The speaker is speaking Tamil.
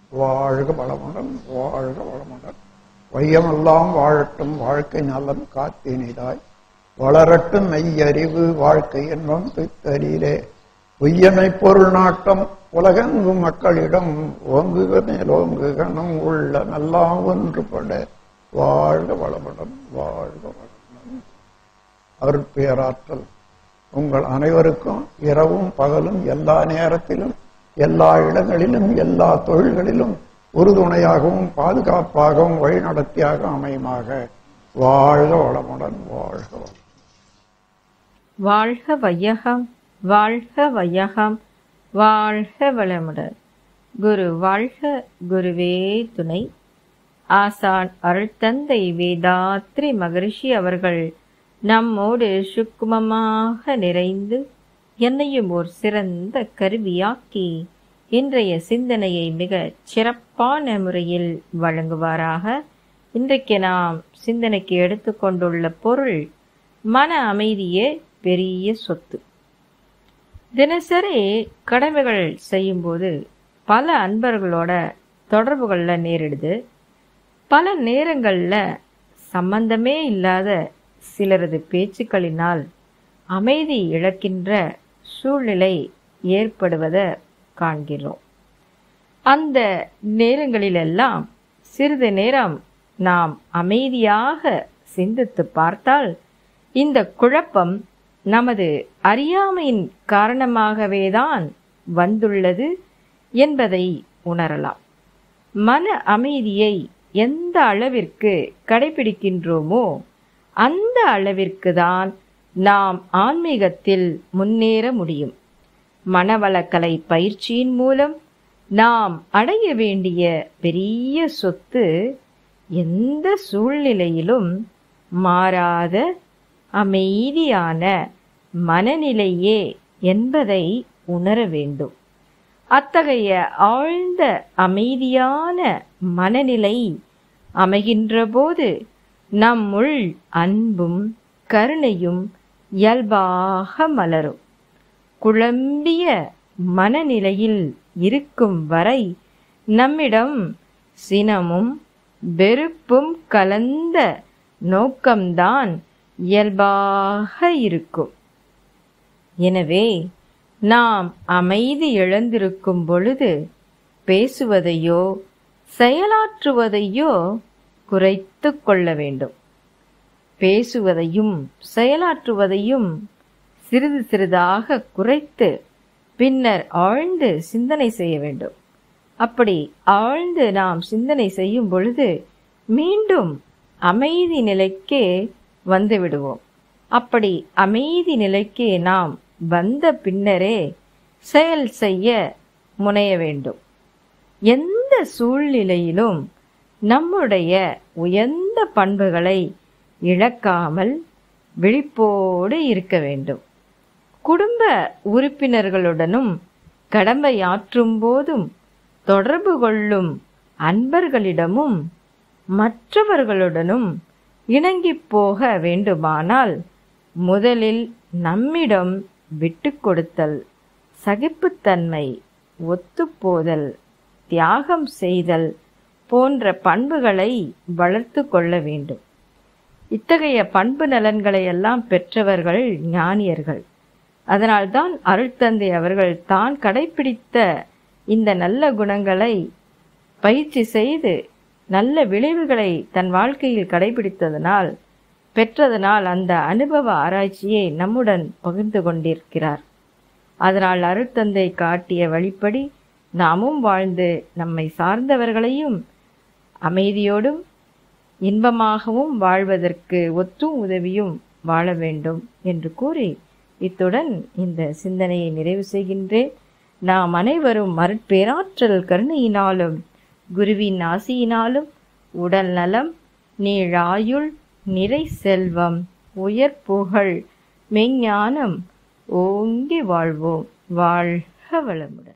வாழ்க வளமுடன் வாழ்க வளமுடன் வையமெல்லாம் வாழட்டும் வாழ்க்கை நலம் காத்தினிதாய் வளரட்டும் மெய்யறிவு வாழ்க்கை என்பம் பித்தரிலே உய்யமை பொருள் நாட்டம் உலகெங்கும் மக்களிடம் ஓங்குக மேலோங்குகனும் உள்ள எல்லாம் ஒன்றுபட வாழ்க வளமுடன் வாழ்க வளமுடன் அருட்பேராற்றல் உங்கள் அனைவருக்கும் இரவும் பகலும் எல்லா நேரத்திலும் எல்லா இடங்களிலும் எல்லா தொழில்களிலும் உறுதுணையாகவும் பாதுகாப்பாகவும் வழிநடத்தியாக அமையுமாக வாழ்க வளமுடன் வாழ்க வளம் வாழ்க வையகம் வாழ்க வையகம் வாழ்க வளமுடன் குரு வாழ்க குருவே துணை ஆசான் அருள்தந்தை வேதாத்ரி மகரிஷி அவர்கள் நம்மோடு சுக்குமமாக நிறைந்து என்னையும் ஒரு சிறந்த கருவியாக்கி இன்றைய சிந்தனையை மிக சிறப்பான முறையில் வழங்குவாராக இன்றைக்கு நாம் சிந்தனைக்கு எடுத்துக்கொண்டுள்ள பொருள் மன அமைதியே பெரிய சொத்து தினசரி கடமைகள் செய்யும்போது பல அன்பர்களோட தொடர்புகளில் நேரிடுது பல நேரங்களில் சம்பந்தமே இல்லாத சிலரது பேச்சுக்களினால் அமைதி இழக்கின்ற சூழ்நிலை ஏற்படுவதை காண்கிறோம் அந்த நேரங்களிலெல்லாம் சிறிது நேரம் நாம் அமைதியாக சிந்தித்து பார்த்தால் இந்த குழப்பம் நமது அறியாமையின் காரணமாகவேதான் வந்துள்ளது என்பதை உணரலாம் மன அமைதியை எந்த அளவிற்கு கடைபிடிக்கின்றோமோ அந்த அளவிற்கு தான் நாம் ஆன்மீகத்தில் முன்னேற முடியும் மனவளக்கலை பயிற்சியின் மூலம் நாம் அடைய வேண்டிய பெரிய சொத்து எந்த சூழ்நிலையிலும் மாறாத அமைதியான மனநிலையே என்பதை உணர வேண்டும் அத்தகைய ஆழ்ந்த அமைதியான மனநிலை அமைகின்றபோது நம்முள் அன்பும் கருணையும் இயல்பாக மலரும் குழம்பிய மனநிலையில் இருக்கும் வரை நம்மிடம் சினமும் வெறுப்பும் கலந்த நோக்கம்தான் இயல்பாக இருக்கும் எனவே நாம் அமைதி இழந்திருக்கும் பொழுது பேசுவதையோ செயலாற்றுவதையோ குறைத்து கொள்ள வேண்டும் பேசுவதையும் செயலாற்றுவதையும் சிறிது சிறிதாக குறைத்து பின்னர் ஆழ்ந்து சிந்தனை செய்ய வேண்டும் அப்படி ஆழ்ந்து நாம் சிந்தனை செய்யும் பொழுது மீண்டும் அமைதி நிலைக்கே வந்து விடுவோம் அப்படி அமைதி நிலைக்கு நாம் வந்த பின்னரே செயல் செய்ய முனைய வேண்டும் எந்த சூழ்நிலையிலும் நம்முடைய உயர்ந்த பண்புகளை இழக்காமல் விழிப்போடு இருக்க வேண்டும் குடும்ப உறுப்பினர்களுடனும் கடமையாற்றும் போதும் தொடர்பு கொள்ளும் அன்பர்களிடமும் மற்றவர்களுடனும் இணங்கிப் போக வேண்டுமானால் முதலில் நம்மிடம் விட்டு கொடுத்தல் சகிப்புத்தன்மை ஒத்துப்போதல் தியாகம் செய்தல் போன்ற பண்புகளை வளர்த்து கொள்ள வேண்டும் இத்தகைய பண்பு நலன்களை எல்லாம் பெற்றவர்கள் ஞானியர்கள் அதனால்தான் அருட்தந்தை அவர்கள் தான் கடைபிடித்த இந்த நல்ல குணங்களை பயிற்சி செய்து நல்ல விளைவுகளை தன் வாழ்க்கையில் கடைபிடித்ததனால் பெற்றதனால் அந்த அனுபவ ஆராய்ச்சியை நம்முடன் பகிர்ந்து கொண்டிருக்கிறார் அதனால் அருட்தந்தை காட்டிய வழிப்படி நாமும் வாழ்ந்து நம்மை சார்ந்தவர்களையும் அமைதியோடும் இன்பமாகவும் வாழ்வதற்கு ஒத்தும் உதவியும் வாழ வேண்டும் என்று கூறி இத்துடன் இந்த சிந்தனையை நிறைவு செய்கின்றேன் நாம் அனைவரும் மருட்பேராற்றல் கருணையினாலும் குருவின் ஆசியினாலும் உடல் நலம் நீழாயுள் நிறை செல்வம் உயர் புகழ் மெஞ்ஞானம் ஓங்கி வாழ்வோம் வாழ்க வளமுடன்